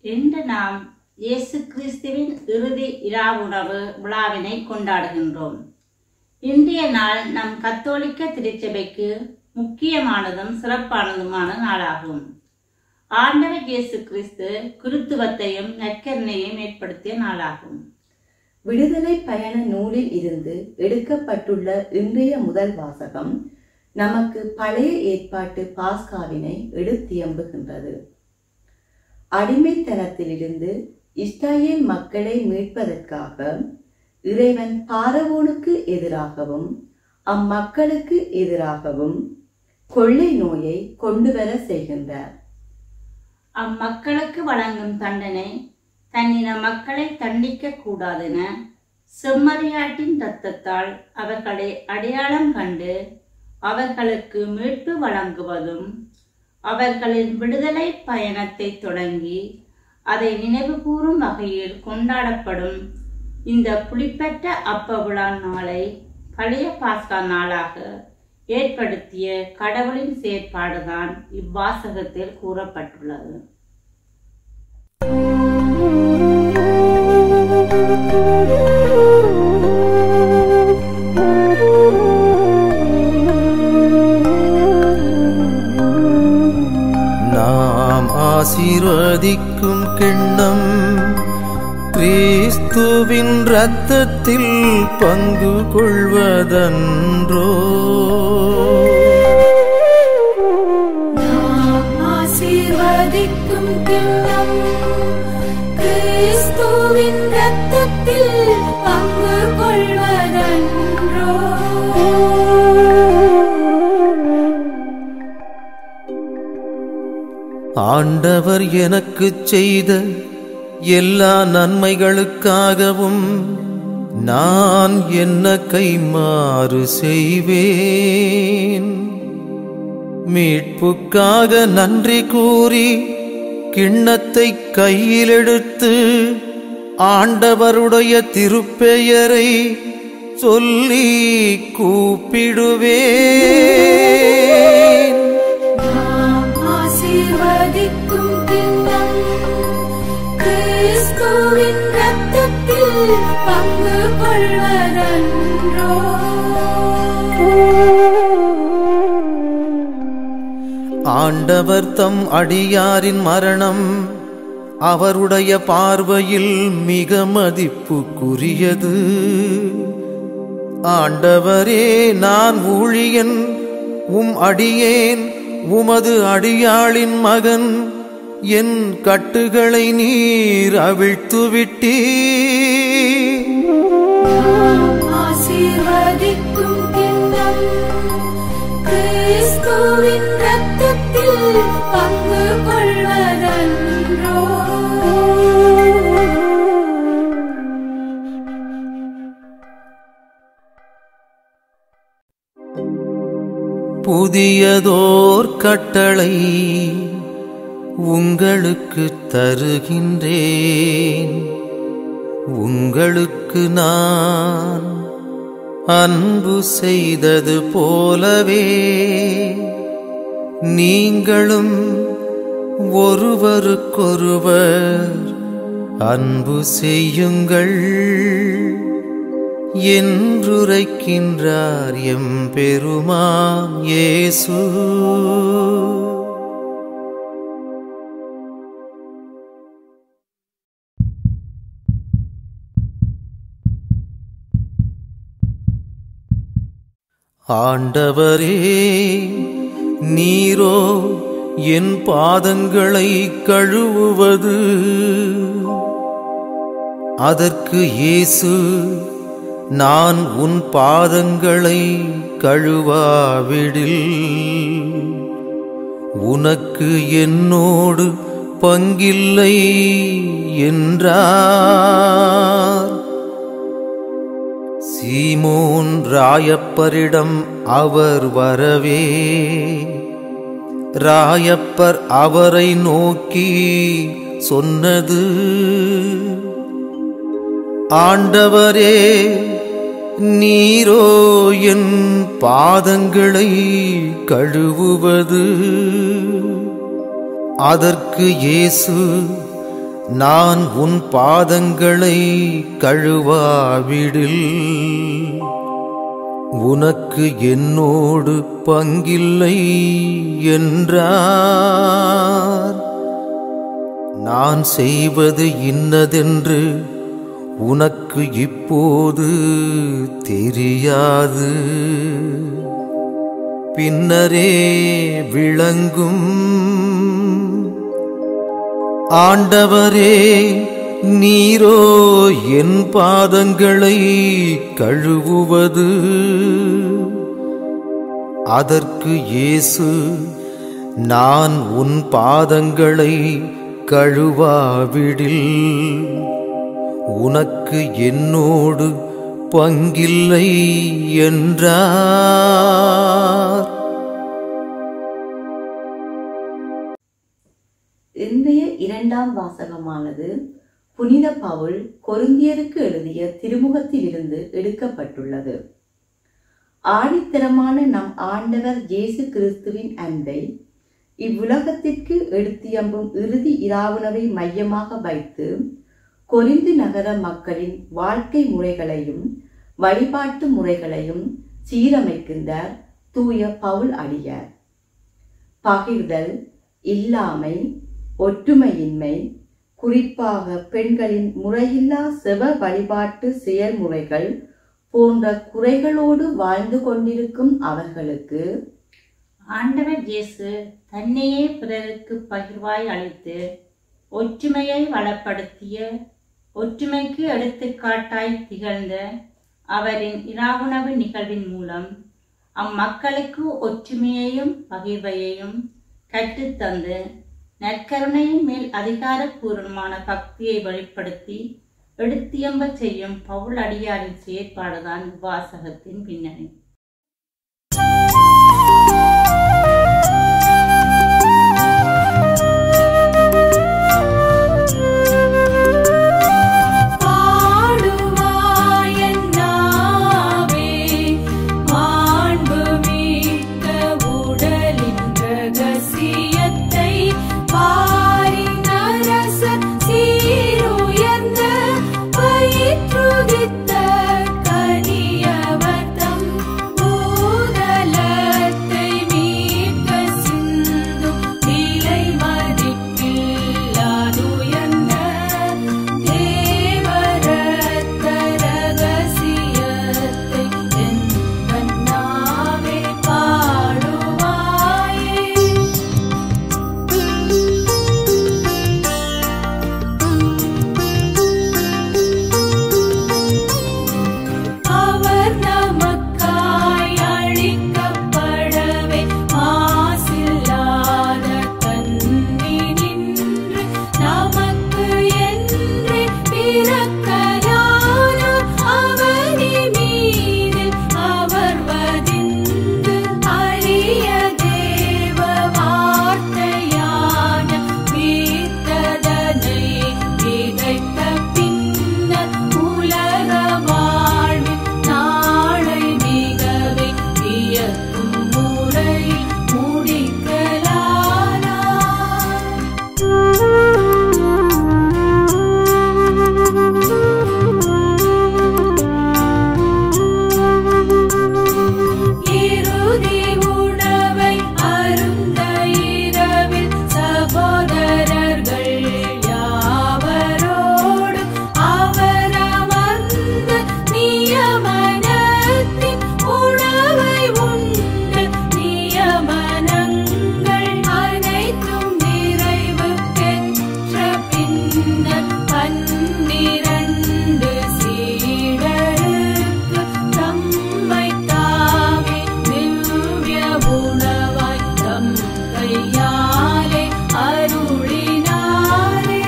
இன்று நாம் இயேசு கிறிஸ்துவின் இறுதி இராவுணவு விழாவினை கொண்டாடுகின்றோம் இன்றைய நாள் நம் கத்தோலிக்க திருச்சபைக்கு முக்கியமானதும் சிறப்பானதுமான நாளாகும் ஆண்டவர் இயேசு கிறிஸ்து குருத்துவத்தையும் நற்கரணையும் ஏற்படுத்திய நாளாகும் விடுதலை பயண நூலில் இருந்து எடுக்கப்பட்டுள்ள இன்றைய முதல் வாசகம் நமக்கு பழைய ஏற்பாட்டு பாஸ்காவினை எடுத்தியம்புகின்றது அடிமைத்தனத்திலிருந்து இஸ்ராயேல் மக்களை மீட்பதற்காக இறைவன் பாரவோனுக்கு எதிராகவும் அம்மக்களுக்கு எதிராகவும் கொள்ளை நோயை கொண்டு வர செய்கின்றார் அம்மக்களுக்கு வழங்கும் தண்டனை தன்னின மக்களை தண்டிக்க கூடாதென செம்மறியாட்டின் தத்தத்தால் அவர்களை அடையாளம் கண்டு அவர்களுக்கு மீட்பு வழங்குவதும் அவர்களின் விடுதலை பயணத்தை தொடங்கி அதை நினைவுகூரும் வகையில் கொண்டாடப்படும் இந்த புளிப்பற்ற அப்ப விழா நாளை பழைய பாஸ்கா நாளாக ஏற்படுத்திய கடவுளின் செயற்பாடுதான் இவ்வாசகத்தில் கூறப்பட்டுள்ளது நாம் ஆசீர்வதிக்கும் கிண்ணம் கிறிஸ்துவின் இரத்தத்தில் பங்கு கொள்வதன்றோ நாம் ஆசீர்வதிக்கும் கிண்ணம் கிறிஸ்துவின் இரத்தத்தில் பங்கு கொள்வதன்றோ ஆண்டவர் எனக்குச் செய்த எல்லா நன்மைகளுக்காகவும் நான் என்ன கைமாறு செய்வேன் மீட்புக்காக நன்றி கூறி கிண்ணத்தை கையில் எடுத்து ஆண்டவருடைய திருப்பெயரை சொல்லி கூப்பிடுவேன் நாம் ஆசீர்வதிக்கும் கிண்ணம் கிறிஸ்துவின் இரத்தத்தில் பங்கு கொள்வதன்றோ ஆண்டவர் தம் அடியாரின் மரணம் அவருடைய பார்வையில் மிக மதிப்புக்குரியது ஆண்டவரே நான் ஊழியன் உம் அடியேன் உமது அடியாளின் மகன் என் கட்டுகளை நீர் அவிழ்த்து விட்டீர் நாம் ஆசீர்வதிக்கும் கிண்ணம் கிறிஸ்துவின் இரத்தத்தில் பங்கு கொள்வதன்றோ புதியதோர் கட்டளை உங்களுக்கு தருகின்றேன் உங்களுக்கு நான் அன்பு செய்தது போலவே நீங்களும் ஒருவருக்கொருவர் அன்பு செய்யுங்கள் என்றுரைக்கின்றார் எம் பெருமான் இயேசு ஆண்டவரே நீரோ என் பாதங்களை கழுவுவது அதற்கு இயேசு நான் உன் பாதங்களை கழுவாவிடில் உனக்கு என்னோடு பங்கில்லை என்றார் சீமோன் ராயப்பரிடம் அவர் வரவே ராயப்பர் அவரை நோக்கி சொன்னது ஆண்டவரே நீரோ என் பாதங்களை கழுவுவது அதற்கு இயேசு நான் உன் பாதங்களை கழுவாவிடில் உனக்கு என்னோடு பங்கில்லை என்றார் நான் செய்வது இன்னதென்று உனக்கு இப்போது தெரியாது பின்னரே விளங்கும் ஆண்டவரே நீரோ என் பாதங்களை கழுவுவது அதற்கு இயேசு நான் உன் பாதங்களை கழுவாவிடில் உனக்கு என்னோடு பங்கில்லை என்றார் இன்றைய இரண்டாம் வாசகமானது புனித பவுல் கொருந்தியருக்கு எழுதிய திருமுகத்திலிருந்து எடுக்கப்பட்டுள்ளது ஆணித்தரமான நம் ஆண்டவர் இயேசு கிறிஸ்துவின் அன்பை இவ்வுலகத்திற்கு எடுத்தியம்பும் இறுதி இராவுணவை மையமாக வைத்து கொரிந்து நகர மக்களின் வாழ்க்கை முறைகளையும் வழிபாட்டு முறைகளையும் சீரமைக்கின்றார் தூய பவுல் அடியார் பகிர்தல் இல்லாமை ஒற்றுமையின்மை குறிப்பாக பெண்களின் முறையில்லா செவ வழிபாட்டு செயல்முறைகள் போன்ற குறைகளோடு வாழ்ந்து கொண்டிருக்கும் அவர்களுக்கு ஆண்டவர் இயேசு தன்னையே பிறருக்கு பகிர்வாய் அளித்து ஒற்றுமையை வளப்படுத்திய ஒற்றுமைக்கு எடுத்துக்காட்டாய் திகழ்ந்த அவரின் இராவுணவு நிகழ்வின் மூலம் அம்மக்களுக்கு ஒற்றுமையையும் பகிர்வையையும் கற்றுத்தந்து நற்கருணையின் மேல் அதிகாரப்பூர்வமான பக்தியை வெளிப்படுத்தி எடுத்தியம்பச் செய்யும் பவுல் அடியாரின் செயற்பாடுதான் வாசகத்தின் பின்னணி பாடுவாயன்னாவே மாண்புமிக்க உடலின் ரகசியத்தை பாரின் அரசர் சீருயர்ந்த வயிற்றுதித்த கனியவர் தம் பூதலத்தை மீட்க சிந்தும் நிலை மதிப்பில்லாதுயர்ந்த தேவரத்த ரகசியத்தை என் கண்ணாவே பாடுவாயே அவர் நமக்காய் அழிக்கப்படவே மாசில்லாத கண்ணி நின்று நமக்கு என்றே பிறக்கலான அவனி மீதில் அவர் வதிந்து அரிய தேவ வார்த்தையான வீத்ததனை விதைத்த பின்னர் உலக வாழ்வின் நாளை மிகவே வியக்கும் முறையில் முடிக்கலானார் இறுதி உணவை அருந்த இரவில் சகோதரர்கள் யாவரோடு அவர் அமர்ந்த நியமனத்தின் உணவை உண்டு நியமனங்கள் அனைத்தும் நிறைவு பெற்ற பின்னர் பன்னிரண்டு சீடருக்கு தம்மை தாமே திவ்ய உணவாய் தம் கையாலே அருளினாரே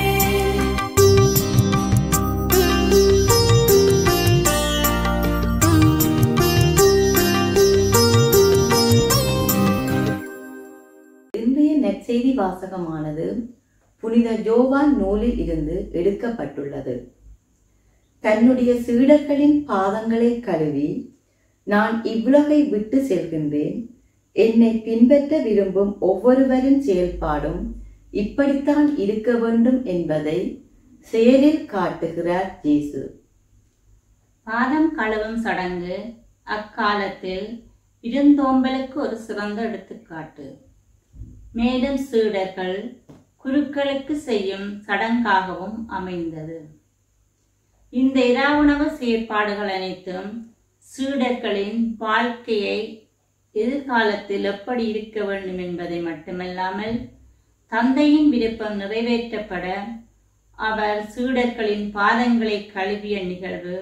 இன்றைய நற்செய்தி வாசகமானது புனித ஜோவான் நூலில் இருந்து எடுக்கப்பட்டுள்ளது தன்னுடைய சீடர்களின் பாதங்களை கழுவி நான் இவ்வுலகை விட்டு செல்கின்றேன் என்னை பின்பற்ற விரும்பும் ஒவ்வொருவரின் செயல்பாடும் இப்படித்தான் இருக்க வேண்டும் என்பதை செயலில் காட்டுகிறார் இயேசு பாதம் கழுவும் சடங்கு அக்காலத்தில் விருந்தோம்பலுக்கு ஒரு சிறந்த எடுத்துக்காட்டு மேலும் சீடர்கள் குருக்களுக்கு செய்யும் சடங்காகவும் அமைந்தது இந்த இராவுணவு செயற்பாடுகள் அனைத்தும் சீடர்களின் வாழ்க்கையை எதிர்காலத்தில் எப்படி இருக்க வேண்டும் என்பதை மட்டுமல்லாமல் தந்தையின் விருப்பம் நிறைவேற்றப்பட அவர் சீடர்களின் பாதங்களை கழுவிய நிகழ்வு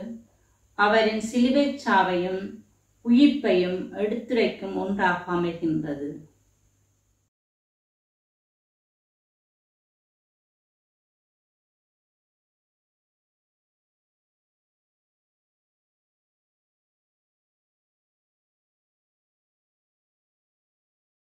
அவரின் சிலுவைச் சாவையும் உயிர்ப்பையும் எடுத்துரைக்கும் ஒன்றாக அமைகின்றது